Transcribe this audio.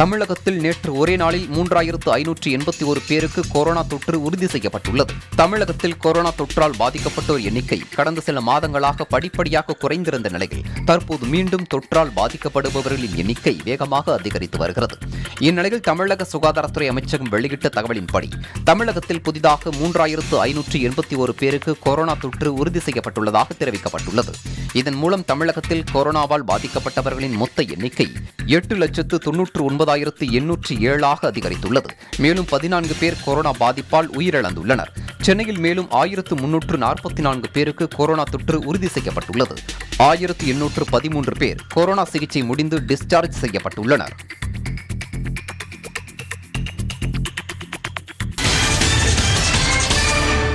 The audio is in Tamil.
தமிழகத்தில் நேற்று ஒரே நாளில் மூன்றாயிரத்து ஐநூற்று எண்பத்தி ஒரு பேருக்கு கொரோனா தொற்று உறுதி செய்யப்பட்டுள்ளது தமிழகத்தில் கொரோனா தொற்றால் பாதிக்கப்பட்டோர் எண்ணிக்கை கடந்த சில மாதங்களாக படிப்படியாக குறைந்திருந்த நிலையில் தற்போது மீண்டும் தொற்றால் பாதிக்கப்படுபவர்களின் எண்ணிக்கை வேகமாக அதிகரித்து வருகிறது இந்நிலையில் தமிழக சுகாதாரத்துறை அமைச்சகம் வெளியிட்ட தகவலின்படி தமிழகத்தில் புதிதாக மூன்றாயிரத்து ஐநூற்று எண்பத்தி ஒரு பேருக்கு கொரோனா தொற்று உறுதி செய்யப்பட்டுள்ளதாக தெரிவிக்கப்பட்டுள்ளது இதன் மூலம் தமிழகத்தில் கொரோனாவால் பாதிக்கப்பட்டவர்களின் மொத்த எண்ணிக்கை எட்டு லட்சத்து தொன்னூற்று ஒன்பதாயிரத்து எண்ணூற்று ஏழாக அதிகரித்துள்ளது மேலும் பதினான்கு பேர் கொரோனா பாதிப்பால் உயிரிழந்துள்ளனர் சென்னையில் மேலும் ஆயிரத்து முன்னூற்று நாற்பத்தி நான்கு பேருக்கு கொரோனா தொற்று உறுதி செய்யப்பட்டுள்ளது ஆயிரத்து எண்ணூற்று பதிமூன்று பேர் கொரோனா சிகிச்சை முடிந்து டிஸ்சார்ஜ் செய்யப்பட்டுள்ளனர்